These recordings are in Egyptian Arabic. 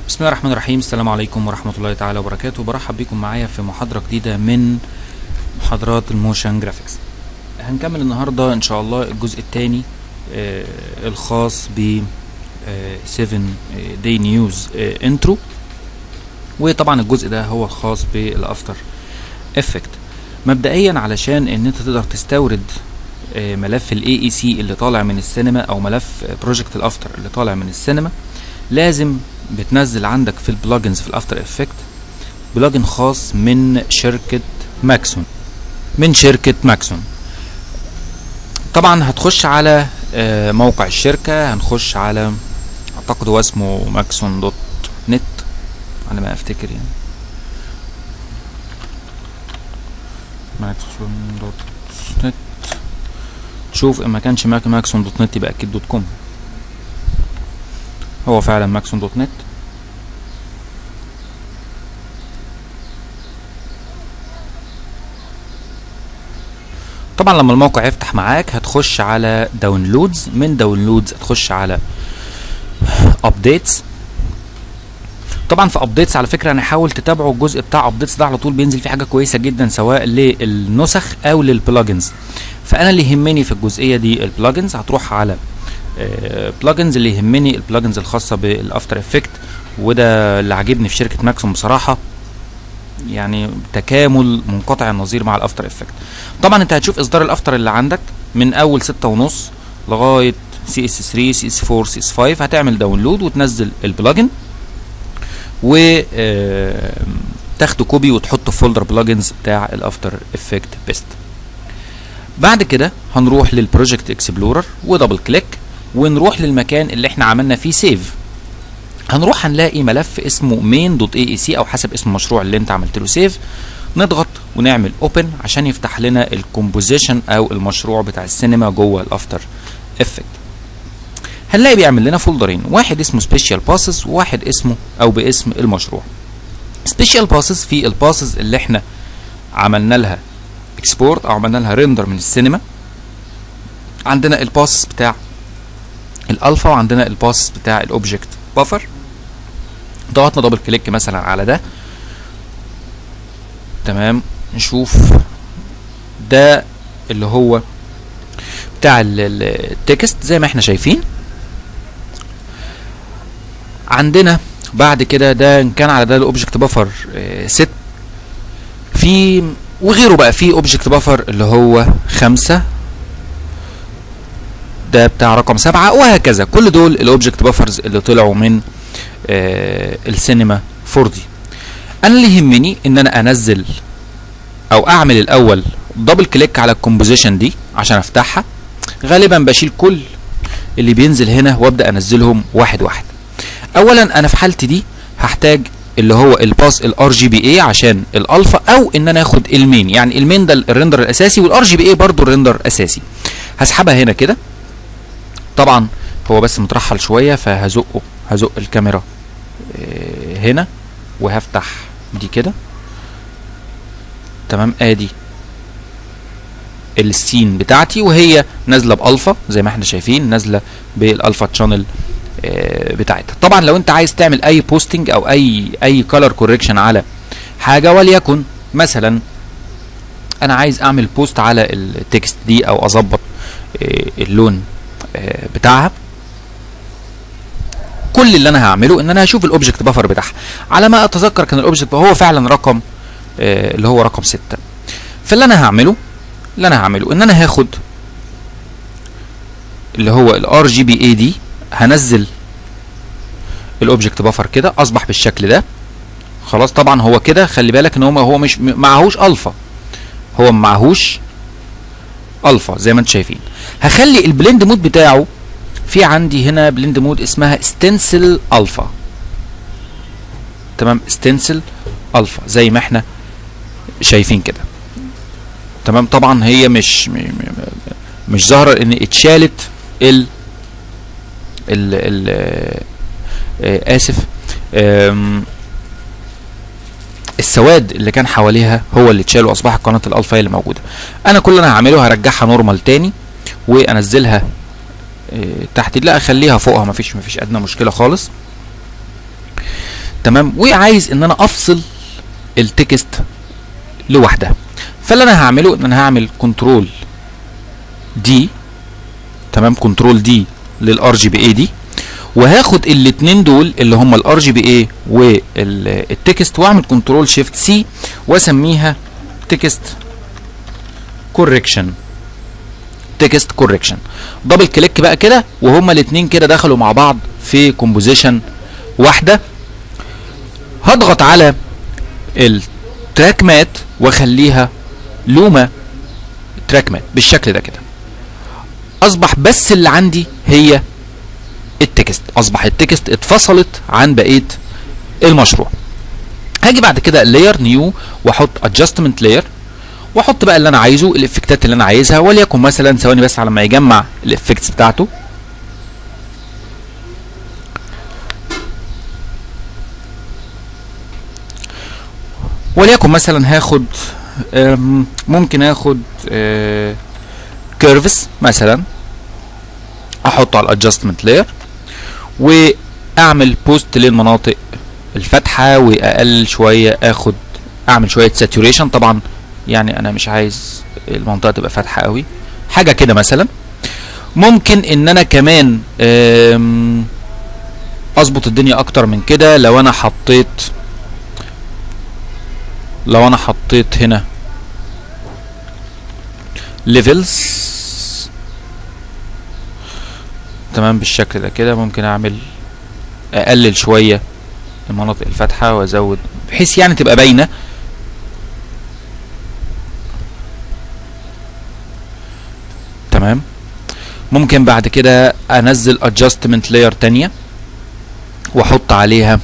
بسم الله الرحمن الرحيم السلام عليكم ورحمة الله تعالى وبركاته برحب بكم معايا في محاضرة جديدة من محاضرات الموشن جرافيكس هنكمل النهاردة ان شاء الله الجزء الثاني الخاص ب 7 داي نيوز انترو وطبعا الجزء ده هو الخاص بالافتر افكت مبدئيا علشان ان انت تقدر تستورد آه، ملف الاي اي سي اللي طالع من السينما او ملف بروجكت الافتر اللي طالع من السينما لازم بتنزل عندك في البلجنز في الافتر افكت بلجن خاص من شركة ماكسون من شركة ماكسون طبعا هتخش على آه، موقع الشركة هنخش على اعتقد هو اسمه ماكسون دوت نت على ما افتكر يعني ماكسون دوت نت شوف ان ما كانش ماك ماكسون دوت نت يبقى اكيد دوت كوم هو فعلا ماكسون دوت نت طبعا لما الموقع يفتح معاك هتخش على داونلودز من داونلودز هتخش على ابديتس طبعا في ابديتس على فكره انا حاول تتابعوا الجزء بتاع ابديتس ده على طول بينزل فيه حاجه كويسه جدا سواء للنسخ او للبلجنز فانا اللي يهمني في الجزئيه دي البلجنز هتروح على بلجنز اللي يهمني البلجنز الخاصه بالافتر افكت وده اللي عاجبني في شركه ماكسون بصراحه يعني تكامل منقطع النظير مع الافتر افكت طبعا انت هتشوف اصدار الافتر اللي عندك من اول ستة ونص لغايه سي اس 3 سي اس 4 سي اس 5 هتعمل داونلود وتنزل البلجن و تاخده كوبي وتحطه في فولدر بلجنز بتاع الافتر افكت بيست بعد كده هنروح للبروجكت اكسبلورر ودبل كليك ونروح للمكان اللي احنا عملنا فيه سيف هنروح هنلاقي ملف اسمه main دوت اي اي سي او حسب اسم المشروع اللي انت عملت له سيف نضغط ونعمل اوبن عشان يفتح لنا الكومبوزيشن او المشروع بتاع السينما جوه الافتر افكت هنلاقي بيعمل لنا فولدرين واحد اسمه سبيشال باسز وواحد اسمه او باسم المشروع سبيشال باسز في الباسز اللي احنا عملنا لها اكسبورت او عملنا لها ريندر من السينما عندنا الباس بتاع الالفا وعندنا الباس بتاع الاوبجكت بافر ضغطنا دبل كليك مثلا على ده تمام نشوف ده اللي هو بتاع التكست زي ما احنا شايفين عندنا بعد كده ده ان كان على ده الاوبجكت بافر ست في وغيره بقى في اوبجكت بافر اللي هو خمسة ده بتاع رقم سبعة وهكذا كل دول الاوبجكت بافرز اللي طلعوا من آه السينما 4 دي انا اللي يهمني ان انا انزل او اعمل الاول دبل كليك على الكومبوزيشن دي عشان افتحها غالبا بشيل كل اللي بينزل هنا وابدا انزلهم واحد واحد اولا انا في حالتي دي هحتاج اللي هو الباس الار جي بي اي عشان الالفا او ان انا اخد المين يعني المين ده الريندر الاساسي والار جي بي اي برضه الريندر اساسي هسحبها هنا كده طبعا هو بس مترحل شويه فهزقه هزق الكاميرا هنا وهفتح دي كده تمام ادي السين بتاعتي وهي نازله بالفا زي ما احنا شايفين نازله بالالفا تشانل بتاعتها طبعا لو انت عايز تعمل اي بوستنج او اي اي كولر كوركشن على حاجه وليكن مثلا انا عايز اعمل بوست على التكست دي او اظبط اللون بتاعها كل اللي انا هعمله ان انا هشوف الاوبجكت بافر بتاعها على ما اتذكر كان الاوبجكت هو فعلا رقم اللي هو رقم 6 فاللي انا هعمله اللي انا هعمله ان انا هاخد اللي هو الار جي بي اي دي هنزل الاوبجكت بافر كده اصبح بالشكل ده خلاص طبعا هو كده خلي بالك ان هو هو مش معهوش الفا هو معهوش الفا زي ما انتم شايفين هخلي البلند مود بتاعه في عندي هنا بلند مود اسمها ستنسل الفا تمام ستنسل الفا زي ما احنا شايفين كده تمام طبعا هي مش مش ظاهره ان اتشالت ال ال ال اسف السواد اللي كان حواليها هو اللي اتشال واصبحت قناه الالفا هي اللي موجوده انا كل اللي انا هعمله هرجعها نورمال تاني وانزلها تحت لا اخليها فوقها مفيش مفيش ادنى مشكله خالص تمام وعايز ان انا افصل التكست لوحدها فاللي انا هعمله ان انا هعمل كنترول دي تمام كنترول دي للار جي بي اي دي وهاخد الاثنين دول اللي هم الار جي بي اي والتكست واعمل كنترول شيفت سي واسميها تكست كوركشن تكست كوركشن دبل كليك بقى كده وهما الاثنين كده دخلوا مع بعض في كومبوزيشن واحده هضغط على التراك مات واخليها لوما تراك مات بالشكل ده كده اصبح بس اللي عندي هي التكست اصبح التكست اتفصلت عن بقيه المشروع هاجي بعد كده لاير نيو واحط ادجستمنت لاير واحط بقى اللي انا عايزه الافكتات اللي انا عايزها وليكن مثلا ثواني بس على ما يجمع الافكتس بتاعته وليكن مثلا هاخد ممكن اخد كيرفز مثلا احطه على الادجستمنت لاير واعمل بوست للمناطق الفاتحه واقل شويه اخد اعمل شويه ساتوريشن طبعا يعني انا مش عايز المنطقه تبقى فاتحه قوي حاجه كده مثلا ممكن ان انا كمان اظبط الدنيا اكتر من كده لو انا حطيت لو انا حطيت هنا ليفلز تمام بالشكل ده كده ممكن اعمل اقلل شويه المناطق الفاتحه وازود بحيث يعني تبقى باينه تمام ممكن بعد كده انزل adjustment layer تانية واحط عليها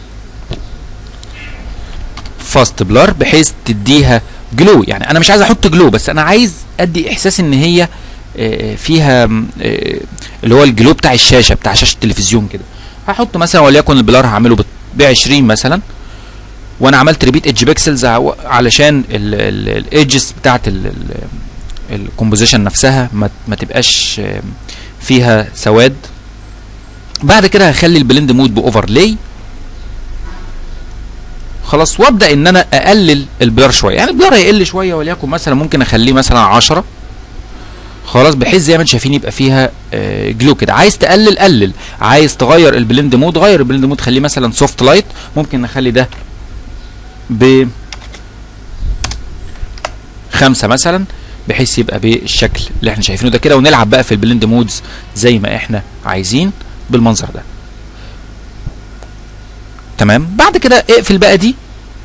فاست بلر بحيث تديها جلو يعني انا مش عايز احط جلو بس انا عايز ادي احساس ان هي فيها اللي هو الجلو بتاع الشاشه بتاع شاشه التلفزيون كده هحط مثلا وليكن البلار هعمله ب 20 مثلا وانا عملت ريبيت ايدج بيكسلز علشان الايدجز بتاعت الكومبوزيشن نفسها ما, ما تبقاش فيها سواد بعد كده هخلي البلند مود باوفرلاي خلاص وابدا ان انا اقلل البلار شويه يعني البلار هيقل شويه وليكن مثلا ممكن اخليه مثلا 10 خلاص بحيث زي ما انتم شايفين يبقى فيها آه جلو كده عايز تقلل قلل عايز تغير البلند مود غير البلند مود خليه مثلا سوفت لايت ممكن نخلي ده ب خمسة مثلا بحيث يبقى بالشكل اللي احنا شايفينه ده كده ونلعب بقى في البلند مودز زي ما احنا عايزين بالمنظر ده تمام بعد كده اقفل بقى دي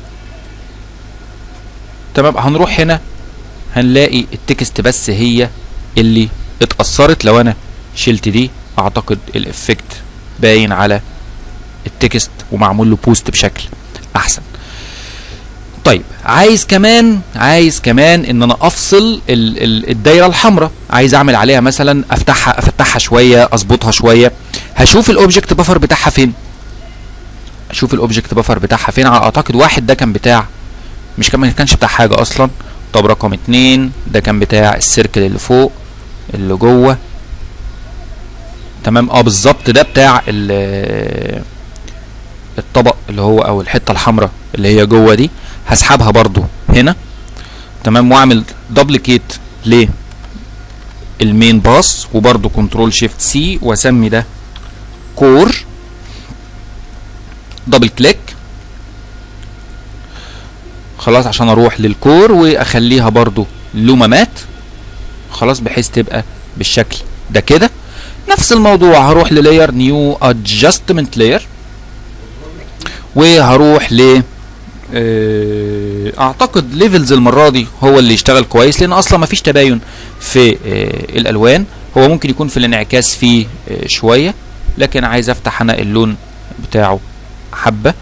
تمام هنروح هنا هنلاقي التكست بس هي اللي اتأثرت لو انا شلت دي اعتقد الافكت باين على التكست ومعمول له بوست بشكل احسن طيب عايز كمان عايز كمان ان انا افصل ال ال الدايره الحمراء عايز اعمل عليها مثلا افتحها افتحها شويه اظبطها شويه هشوف الاوبجكت بفر بتاعها فين اشوف الاوبجكت بفر بتاعها فين على اعتقد واحد ده كان بتاع مش كان ما كانش بتاع حاجه اصلا طب رقم اتنين ده كان بتاع السيركل اللي فوق اللي جوه تمام اه بالظبط ده بتاع الطبق اللي هو او الحته الحمراء اللي هي جوه دي هسحبها برضو هنا تمام واعمل دوبليكيت ل المين باس وبرضو كنترول شيفت سي واسمي ده كور دبل كليك خلاص عشان اروح للكور واخليها برضو لوما مات خلاص بحيث تبقى بالشكل ده كده نفس الموضوع هروح للاير نيو ادجستمنت لاير وهروح ل اعتقد ليفلز المره دي هو اللي يشتغل كويس لان اصلا ما فيش تباين في الالوان هو ممكن يكون في الانعكاس فيه شويه لكن عايز افتح انا اللون بتاعه حبه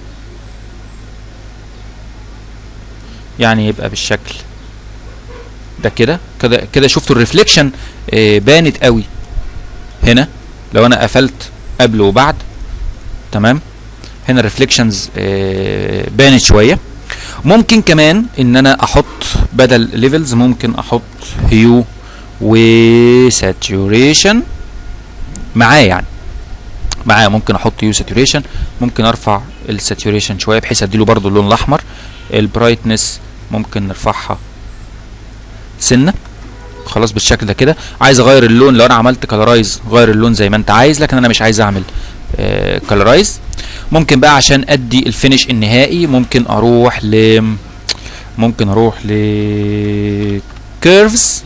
يعني يبقى بالشكل ده كده كده كده شفتوا الريفليكشن بانت قوي هنا لو انا قفلت قبل وبعد تمام هنا الريفليكشنز بانت شويه ممكن كمان ان انا احط بدل ليفلز ممكن احط هيو وساتوريشن معاه يعني معاه ممكن احط هيو ساتوريشن ممكن ارفع الساتوريشن شويه بحيث اديله برضو اللون الاحمر البرايتنس ممكن نرفعها سنه خلاص بالشكل ده كده عايز اغير اللون لو انا عملت كلرايز غير اللون زي ما انت عايز لكن انا مش عايز اعمل كلرايز ممكن بقى عشان ادي الفينش النهائي ممكن اروح ل ممكن اروح ل كيرفز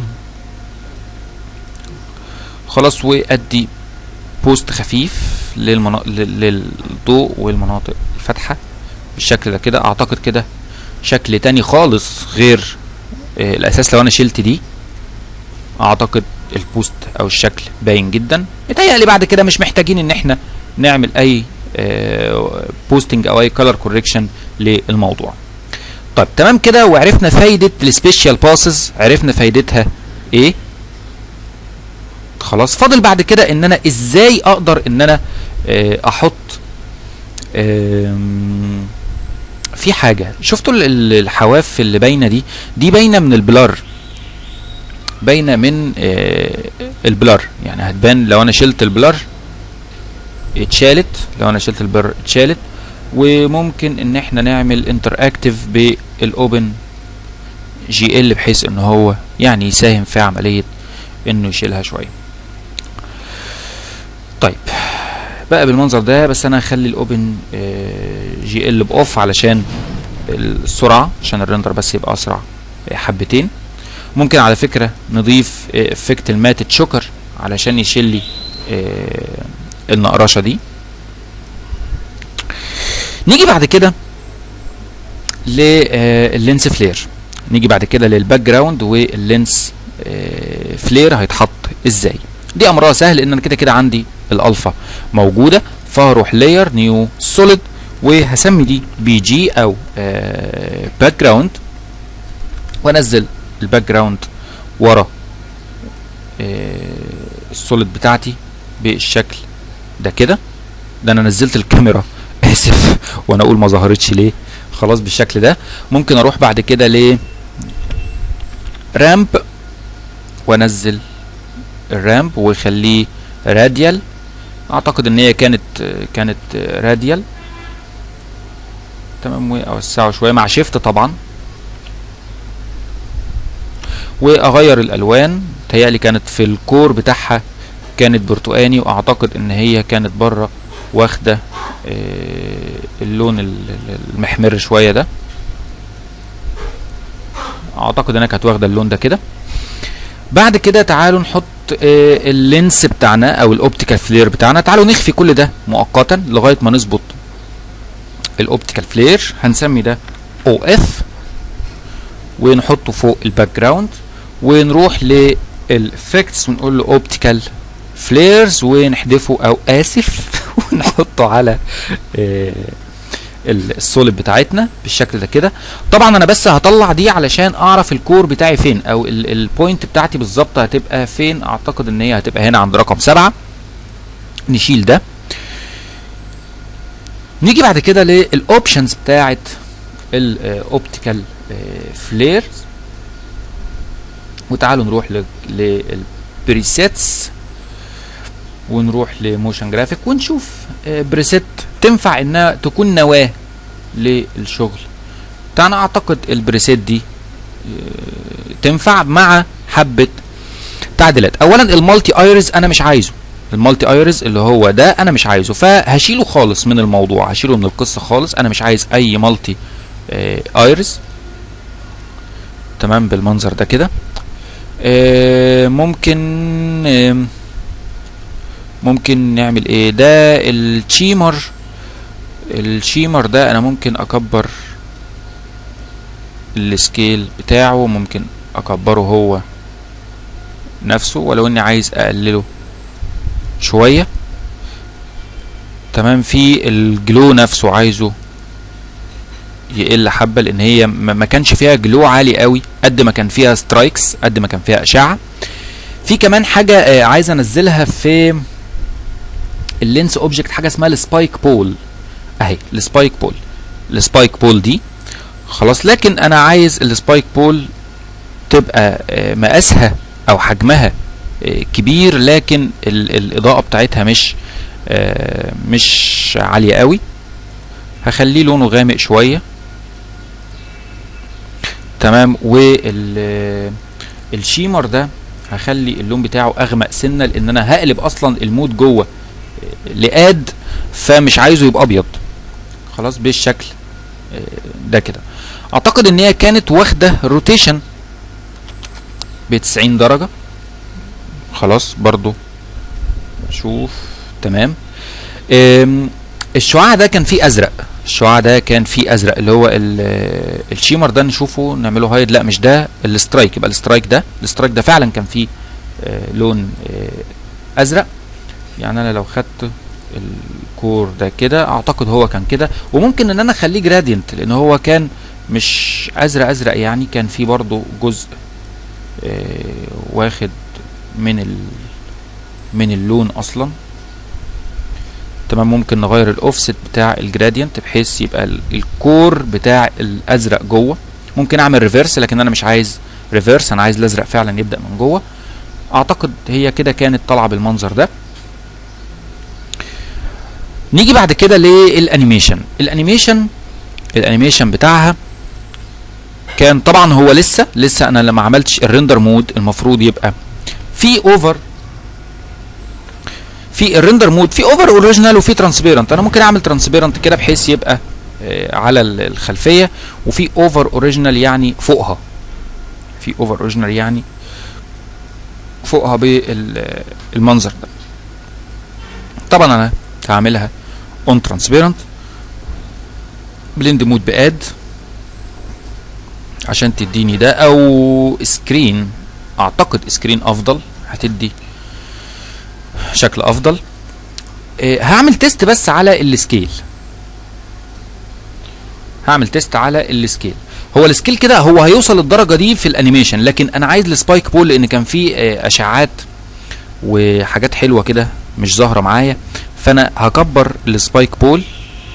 خلاص وادي بوست خفيف للمنا... للضوء والمناطق الفاتحه بالشكل ده كده اعتقد كده شكل تاني خالص غير آه الاساس لو انا شلت دي اعتقد البوست او الشكل باين جدا متهيألي بعد كده مش محتاجين ان احنا نعمل اي آه بوستنج او اي كلر كوريكشن للموضوع طيب تمام كده وعرفنا فايدة السبيشال باسز عرفنا فايدتها ايه خلاص فاضل بعد كده ان انا ازاي اقدر ان انا آه احط في حاجة شفتوا الحواف اللي باينة دي دي باينة من البلار باينة من آه البلار يعني هتبان لو انا شلت البلار اتشالت لو انا شلت البلار اتشالت وممكن ان احنا نعمل انتراكتيف بالاوبن جي ال بحيث ان هو يعني يساهم في عملية انه يشيلها شوية طيب بقى بالمنظر ده بس انا هخلي الاوبن جي ال باوف علشان السرعة عشان الريندر بس يبقى اسرع حبتين ممكن على فكرة نضيف افكت الماتت شوكر علشان يشيل لي النقرشة دي نيجي بعد كده لللينس فلير نيجي بعد كده للباك جراوند واللينس فلير هيتحط ازاي دي امرها سهل ان انا كده كده عندي الالفا موجوده فهروح لاير نيو سوليد وهسمي دي بي جي او باك جراوند وانزل الباك جراوند ورا السوليد بتاعتي بالشكل ده كده ده انا نزلت الكاميرا اسف وانا اقول ما ظهرتش ليه خلاص بالشكل ده ممكن اروح بعد كده ل رامب وانزل الرامب واخليه راديال اعتقد ان هي كانت كانت راديال تمام واوسعه شويه مع شيفت طبعا واغير الالوان تهيألي كانت في الكور بتاعها كانت برتقاني واعتقد ان هي كانت بره واخده اللون المحمر شويه ده اعتقد انها كانت واخده اللون ده كده بعد كده تعالوا نحط اللينس بتاعنا او الاوبتيكال فلير بتاعنا تعالوا نخفي كل ده مؤقتا لغايه ما نظبط الاوبتيكال فلير هنسمي ده او اف ونحطه فوق الباك جراوند ونروح للافكتس ونقول له اوبتيكال فليرز ونحذفه او اسف ونحطه على السوليد بتاعتنا بالشكل ده كده طبعا انا بس هطلع دي علشان اعرف الكور بتاعي فين او البوينت بتاعتي بالظبط هتبقى فين اعتقد ان هي هتبقى هنا عند رقم سبعة نشيل ده نيجي بعد كده للاوبشنز بتاعت الاوبتيكال فليرز وتعالوا نروح للبريسيتس ونروح لموشن جرافيك ونشوف بريسيت تنفع انها تكون نواه للشغل انا اعتقد البريسيت دي تنفع مع حبه تعديلات اولا المالتي ايرز انا مش عايزه المالتي ايرز اللي هو ده انا مش عايزه فهشيله خالص من الموضوع هشيله من القصه خالص انا مش عايز اي مالتي ايرز تمام بالمنظر ده كده ممكن ممكن نعمل ايه ده الشيمر الشيمر ده انا ممكن اكبر السكيل بتاعه ممكن اكبره هو نفسه ولو اني عايز اقلله شوية تمام في الجلو نفسه عايزه يقل حبة لان هي ما كانش فيها جلو عالي قوي قد ما كان فيها سترايكس قد ما كان فيها اشعة في كمان حاجة عايز انزلها في اللينس اوبجكت حاجه اسمها السبايك بول اهي السبايك بول السبايك بول دي خلاص لكن انا عايز السبايك بول تبقى مقاسها او حجمها كبير لكن الاضاءه بتاعتها مش مش عاليه قوي هخليه لونه غامق شويه تمام وال الشيمر ده هخلي اللون بتاعه اغمق سنه لان انا هقلب اصلا المود جوه لقاد فمش عايزه يبقى ابيض خلاص بالشكل ده كده اعتقد ان هي كانت واخده روتيشن ب 90 درجه خلاص برضو شوف تمام الشعاع ده كان فيه ازرق الشعاع ده كان فيه ازرق اللي هو الشيمر ده نشوفه نعمله هايد لا مش ده السترايك يبقى السترايك ده السترايك ده فعلا كان فيه لون ازرق يعني انا لو خدت الكور ده كده اعتقد هو كان كده وممكن ان انا اخليه جرادينت لان هو كان مش ازرق ازرق يعني كان فيه برضو جزء واخد من ال من اللون اصلا تمام ممكن نغير الاوفست بتاع الجرادينت بحيث يبقى الكور بتاع الازرق جوه ممكن اعمل ريفرس لكن انا مش عايز ريفرس انا عايز الازرق فعلا يبدا من جوه اعتقد هي كده كانت طالعه بالمنظر ده نيجي بعد كده للانيميشن الانيميشن الانيميشن بتاعها كان طبعا هو لسه لسه انا لما عملتش الريندر مود المفروض يبقى في اوفر في الريندر مود في اوفر اوريجينال وفي ترانسبيرنت انا ممكن اعمل ترانسبيرنت كده بحيث يبقى آه على الخلفيه وفي اوفر اوريجينال يعني فوقها في اوفر اوريجينال يعني فوقها بالمنظر ده طبعا انا هعملها اون ترانسبيرنت بلند مود باد عشان تديني ده او سكرين اعتقد سكرين افضل هتدي شكل افضل إيه هعمل تيست بس على السكيل هعمل تيست على السكيل هو السكيل كده هو هيوصل للدرجه دي في الانيميشن لكن انا عايز السبايك بول لان كان في إيه اشعاعات وحاجات حلوه كده مش ظاهره معايا فانا هكبر السبايك بول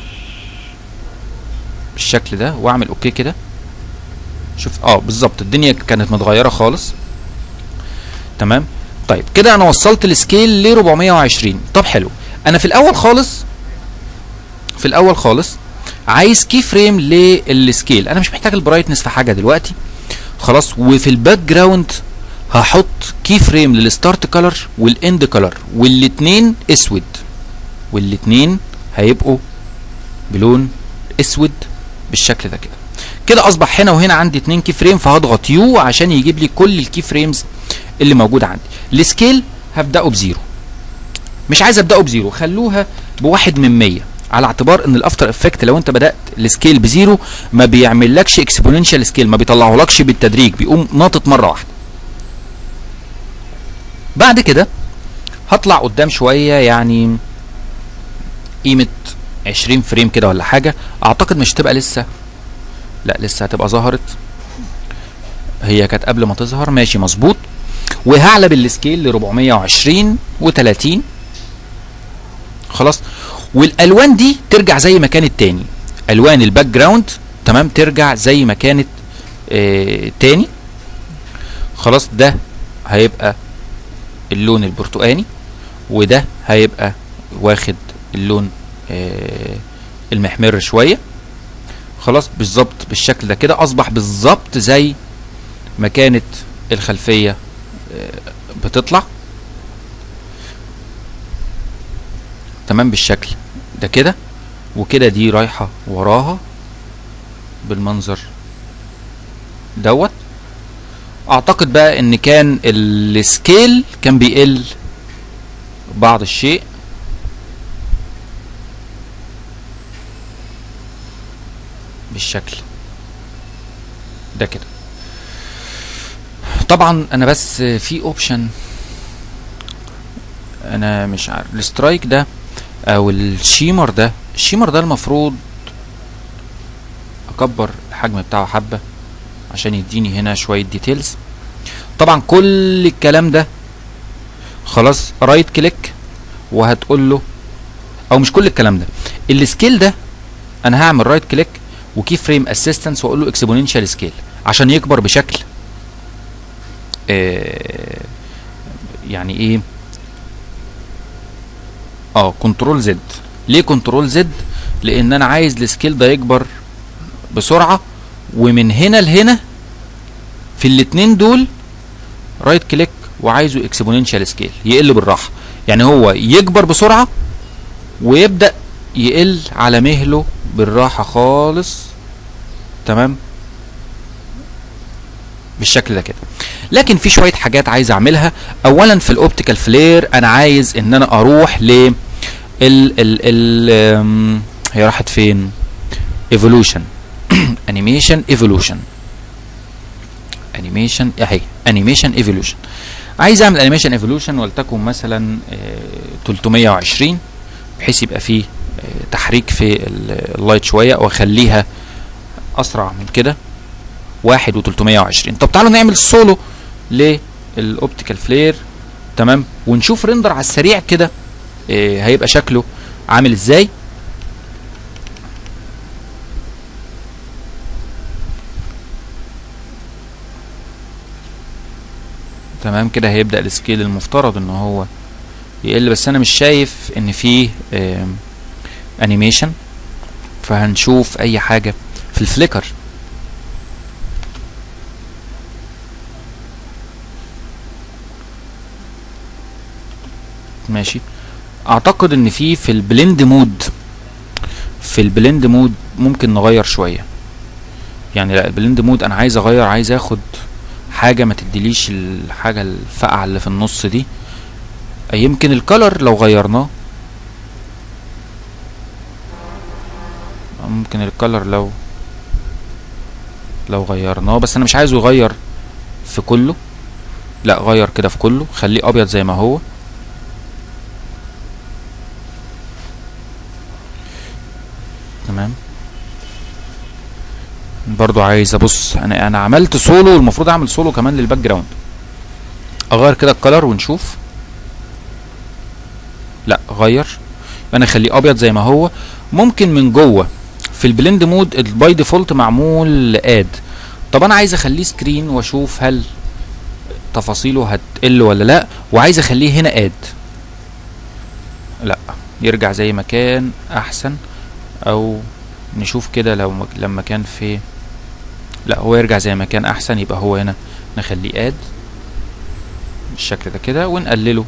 بالشكل ده واعمل اوكي كده شوف اه بالظبط الدنيا كانت متغيره خالص تمام طيب كده انا وصلت السكيل ل 420 طب حلو انا في الاول خالص في الاول خالص عايز كي فريم للسكيل انا مش محتاج البرايتنس في حاجه دلوقتي خلاص وفي الباك جراوند هحط كي فريم للستارت كلر والاند كلر والاثنين اسود والاثنين هيبقوا بلون اسود بالشكل ده كده كده اصبح هنا وهنا عندي اتنين كي فريم فهضغط يو عشان يجيب لي كل الكي فريمز اللي موجوده عندي السكيل هبداه بزيرو مش عايز ابداه بزيرو خلوها بواحد من 100 على اعتبار ان الافتر افكت لو انت بدات السكيل بزيرو ما بيعملكش اكسبوننشال سكيل ما بيطلعهولكش بالتدريج بيقوم ناطط مره واحده بعد كده هطلع قدام شويه يعني قيمه 20 فريم كده ولا حاجه اعتقد مش هتبقى لسه لا لسه هتبقى ظهرت هي كانت قبل ما تظهر ماشي مظبوط وهعلى بالسكيل ل 420 و30 خلاص والالوان دي ترجع زي ما كانت تاني الوان الباك جراوند تمام ترجع زي ما كانت آه تاني خلاص ده هيبقى اللون البرتقاني وده هيبقى واخد اللون آه المحمر شويه خلاص بالظبط بالشكل ده كده اصبح بالظبط زي ما كانت الخلفيه بتطلع تمام بالشكل ده كده وكده دي رايحه وراها بالمنظر دوت اعتقد بقى ان كان السكيل كان بيقل بعض الشيء بالشكل ده كده طبعا انا بس في اوبشن انا مش عارف السترايك ده او الشيمر ده الشيمر ده المفروض اكبر الحجم بتاعه حبه عشان يديني هنا شويه ديتيلز طبعا كل الكلام ده خلاص رايت كليك وهتقول له او مش كل الكلام ده السكيل ده انا هعمل رايت كليك وكي فريم اسيستنس واقول له اكسبوننشال سكيل عشان يكبر بشكل آه يعني ايه اه كنترول زد ليه كنترول زد لان انا عايز السكيل ده يكبر بسرعه ومن هنا لهنا في الاتنين دول رايت كليك وعايزه اكسبوننشال سكيل يقل بالراحه يعني هو يكبر بسرعه ويبدا يقل على مهله بالراحه خالص تمام بالشكل ده كده لكن في شويه حاجات عايز اعملها اولا في الاوبتيكال فلير انا عايز ان انا اروح ل ال ال ال أم، هي راحت فين ايفولوشن انيميشن ايفولوشن انيميشن اهي انيميشن ايفولوشن عايز اعمل انيميشن ايفولوشن ولتكن مثلا آه، 320 بحيث يبقى فيه آه، تحريك في ال- اللايت شويه واخليها اسرع من كده واحد و320 طب تعالوا نعمل سولو للاوبتيكال فلير تمام ونشوف ريندر على السريع كده آه، هيبقى شكله عامل ازاي تمام كده هيبدأ السكيل المفترض ان هو يقل بس انا مش شايف ان فيه انيميشن فهنشوف اي حاجة في الفليكر ماشي اعتقد ان في في البلند مود في البلند مود ممكن نغير شوية يعني لا البلند مود انا عايز اغير عايز اخد حاجة ما تديليش الحاجة الفقعة اللي في النص دي يمكن الكلر لو غيرناه ممكن الكلر لو لو غيرناه بس انا مش عايزه يغير في كله لا غير كده في كله خليه ابيض زي ما هو تمام برضو عايز ابص انا انا عملت سولو والمفروض اعمل سولو كمان للباك جراوند اغير كده الكلر ونشوف لا غير انا اخليه ابيض زي ما هو ممكن من جوه في البلند مود الباي ديفولت معمول اد طب انا عايز اخليه سكرين واشوف هل تفاصيله هتقل ولا لا وعايز اخليه هنا اد لا يرجع زي ما كان احسن او نشوف كده لو مك- لما كان في لا هو يرجع زي ما كان احسن يبقى هو هنا نخليه اد بالشكل ده كده ونقلله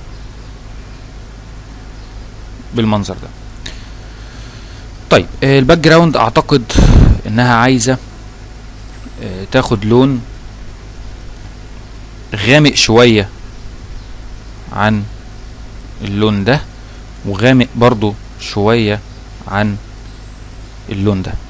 بالمنظر ده طيب آه، الباك جراوند اعتقد انها عايزه آه، تاخد لون غامق شويه عن اللون ده وغامق برضو شويه عن اللون ده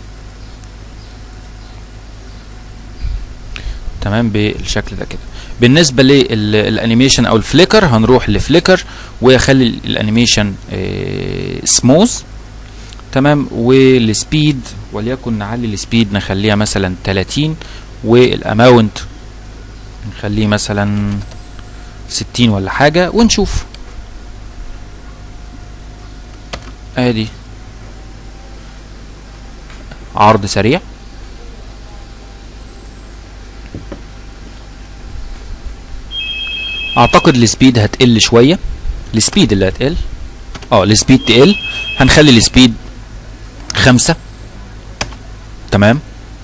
تمام بالشكل ده كده بالنسبه للانيميشن او الفليكر هنروح لفليكر واخلي ال- الانيميشن سموث تمام والسبيد وليكن نعلي السبيد نخليها مثلا 30 والاماونت نخليه مثلا 60 ولا حاجه ونشوف ادي عرض سريع اعتقد السبيد هتقل شويه السبيد اللي هتقل اه السبيد تقل هنخلي السبيد خمسة تمام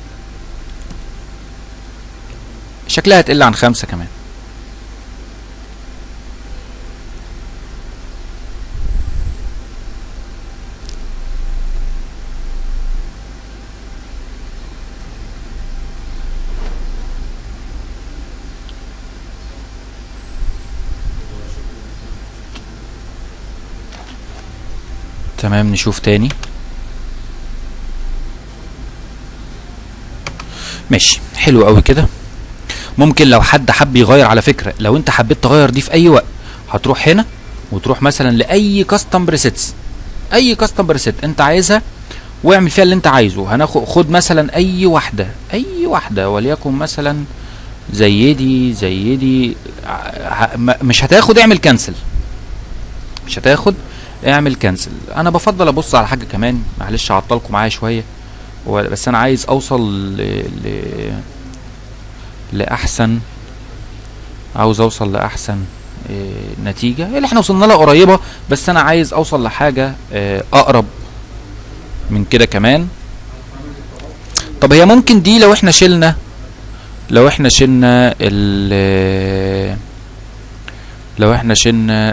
شكلها هتقل عن خمسة كمان تمام نشوف تاني ماشي حلو قوي كده ممكن لو حد حب يغير على فكره لو انت حبيت تغير دي في اي وقت هتروح هنا وتروح مثلا لاي كاستم بريسيتس اي كاستم بريسيت انت عايزها واعمل فيها اللي انت عايزه هناخد خد مثلا اي واحده اي واحده وليكن مثلا زي دي زي دي ع- ه- م- مش هتاخد اعمل كنسل مش هتاخد اعمل كنسل انا بفضل ابص على حاجه كمان معلش عطلكم معايا شويه هو بس انا عايز اوصل ل... ل... لاحسن عاوز اوصل لاحسن إيه نتيجه اللي احنا وصلنا لها قريبه بس انا عايز اوصل لحاجه إيه اقرب من كده كمان طب هي ممكن دي لو احنا شلنا لو احنا شلنا ال لو احنا شلنا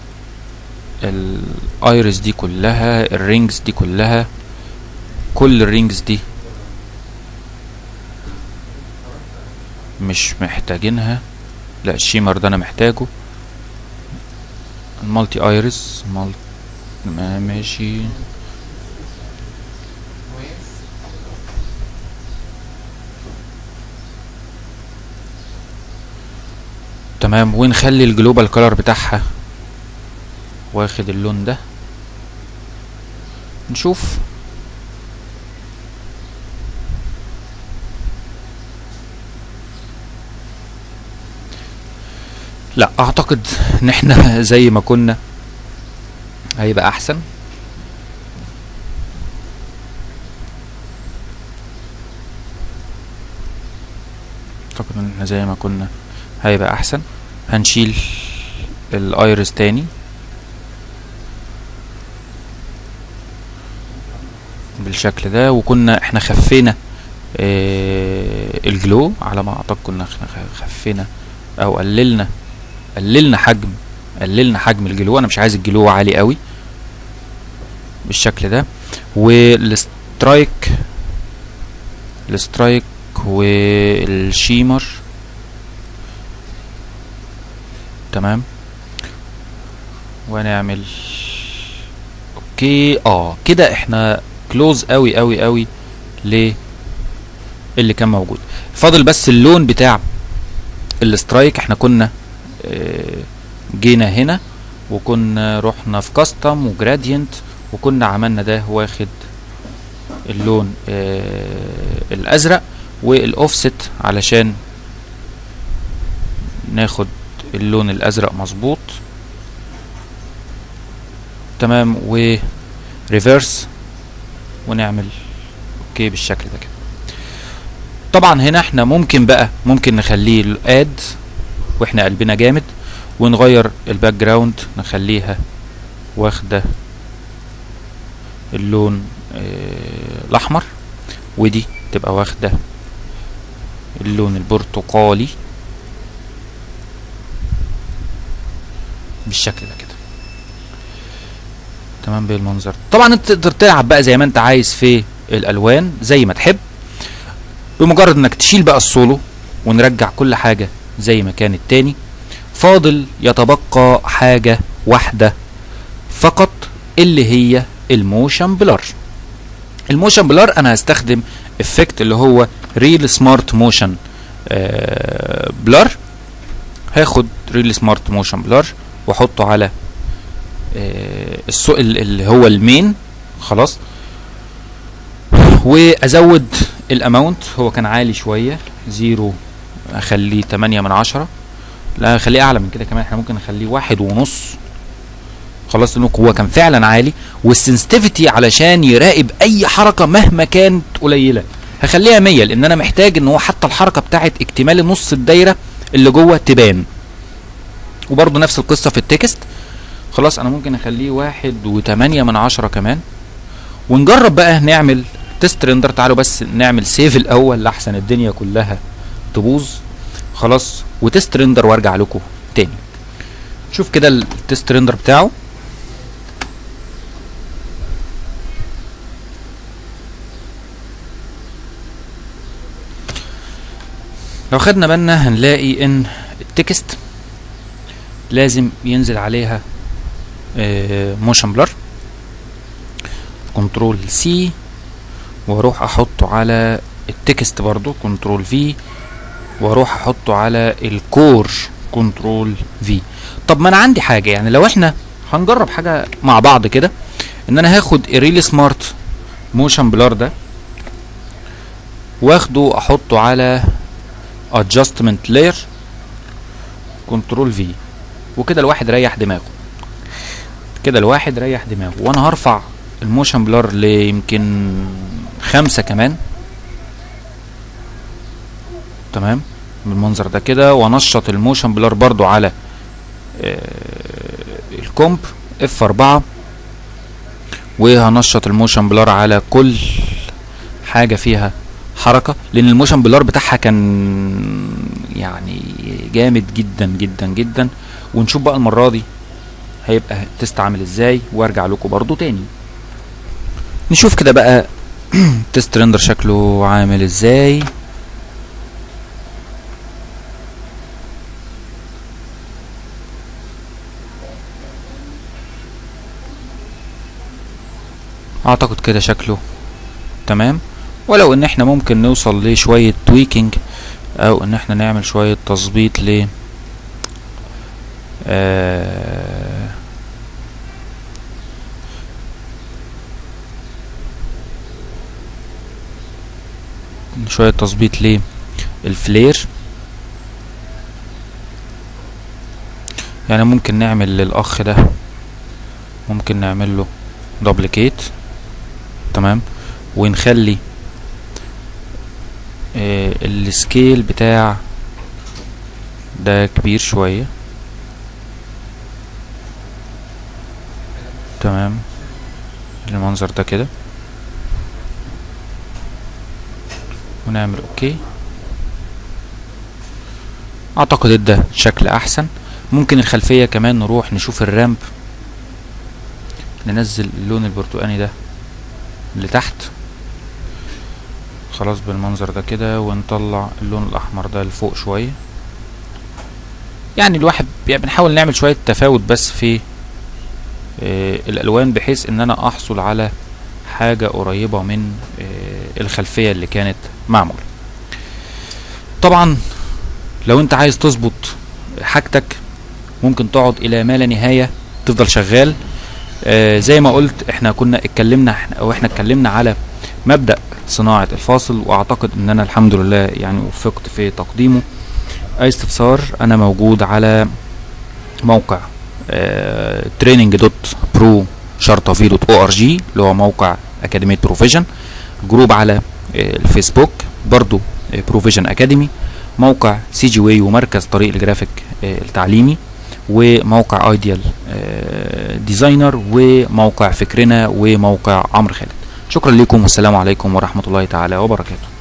الايرس دي كلها الرينجز دي كلها كل الرينجز دي مش محتاجينها لا الشيمر ده انا محتاجه المالتي ايرس مال ما ماشي تمام ونخلي الجلوبال كولر بتاعها واخد اللون ده نشوف لا اعتقد ان احنا زي ما كنا هيبقى احسن اعتقد ان احنا زي ما كنا هيبقى احسن هنشيل الايرس تاني بالشكل ده وكنا احنا خفينا اه الجلو على ما اعتقد كنا احنا خفينا او قللنا قللنا حجم قللنا حجم الجلو انا مش عايز الجلو عالي قوي بالشكل ده والسترايك السترايك والشيمر تمام ونعمل اوكي اه كده احنا كلوز قوي قوي قوي ل اللي كان موجود فاضل بس اللون بتاع السترايك احنا كنا اه جينا هنا وكنا رحنا في كاستم وجرادينت وكنا عملنا ده واخد اللون اه الازرق والاوفست علشان ناخد اللون الازرق مظبوط تمام و ريفرس ونعمل اوكي بالشكل ده كده طبعا هنا احنا ممكن بقى ممكن نخليه الاد واحنا قلبنا جامد ونغير الباك جراوند نخليها واخده اللون اه الاحمر ودي تبقى واخده اللون البرتقالي بالشكل ده كده تمام بالمنظر طبعا انت تقدر تلعب بقى زي ما انت عايز في الالوان زي ما تحب بمجرد انك تشيل بقى السولو ونرجع كل حاجة زي ما كانت تاني فاضل يتبقى حاجة واحدة فقط اللي هي الموشن بلر الموشن بلر انا هستخدم افكت اللي هو ريل سمارت موشن بلر هاخد ريل سمارت موشن بلر واحطه على السوق اللي هو المين خلاص وازود الاماونت هو كان عالي شويه زيرو اخليه تمانية من عشرة لا اخليه اعلى من كده كمان احنا ممكن نخليه واحد ونص خلاص لانه هو كان فعلا عالي والسنسيتيفيتي علشان يراقب اي حركه مهما كانت قليله هخليها 100 لان انا محتاج ان هو حتى الحركه بتاعت اكتمال نص الدايره اللي جوه تبان وبرضه نفس القصه في التكست خلاص انا ممكن اخليه واحد وتمانية من عشرة كمان ونجرب بقى نعمل تيست ريندر تعالوا بس نعمل سيف الاول لاحسن الدنيا كلها تبوظ خلاص وتيست ريندر وارجع لكم تاني شوف كده التيست ريندر بتاعه لو خدنا بالنا هنلاقي ان التكست لازم ينزل عليها موشن بلر كنترول سي واروح احطه على التكست برضو كنترول في واروح احطه على الكور كنترول في طب ما انا عندي حاجه يعني لو احنا هنجرب حاجه مع بعض كده ان انا هاخد الريلي سمارت موشن بلر ده واخده احطه على adjustment layer كنترول في وكده الواحد ريح دماغه كده الواحد ريح دماغه وانا هرفع الموشن بلر ليمكن خمسة كمان تمام بالمنظر ده كده وانشط الموشن بلر برضو على آه الكومب اف 4 وهنشط الموشن بلار على كل حاجة فيها حركة لان الموشن بلار بتاعها كان يعني جامد جدا جدا جدا ونشوف بقى المرة دي هيبقى تيست عامل ازاي وارجع لكم برضو تاني نشوف كده بقى تيست ريندر شكله عامل ازاي اعتقد كده شكله تمام ولو ان احنا ممكن نوصل لشوية تويكينج او ان احنا نعمل شوية تظبيط ل آه شوية تظبيط للفلير يعني ممكن نعمل للأخ ده ممكن نعمل له دوبليكيت تمام ونخلي آه السكيل بتاع ده كبير شوية تمام المنظر ده كده ونعمل اوكي اعتقد ادى شكل احسن ممكن الخلفية كمان نروح نشوف الرامب ننزل اللون البرتقاني ده لتحت خلاص بالمنظر ده كده ونطلع اللون الاحمر ده لفوق شوية يعني الواحد يعني بنحاول نعمل شوية تفاوت بس في آه الالوان بحيث ان انا احصل على حاجة قريبة من آه الخلفية اللي كانت معمولة طبعا لو انت عايز تظبط حاجتك ممكن تقعد الى ما لا نهاية تفضل شغال آه زي ما قلت احنا كنا اتكلمنا احنا او احنا اتكلمنا على مبدأ صناعة الفاصل واعتقد ان انا الحمد لله يعني وفقت في تقديمه اي استفسار انا موجود على موقع تريننج دوت برو شرطة في دوت او ار جي اللي هو موقع اكاديمية بروفيجن جروب على آه الفيسبوك برضو بروفيجن اكاديمي موقع سي جي واي ومركز طريق الجرافيك آه التعليمي وموقع ايديال ديزاينر وموقع فكرنا وموقع عمرو خالد شكرا لكم والسلام عليكم ورحمه الله تعالى وبركاته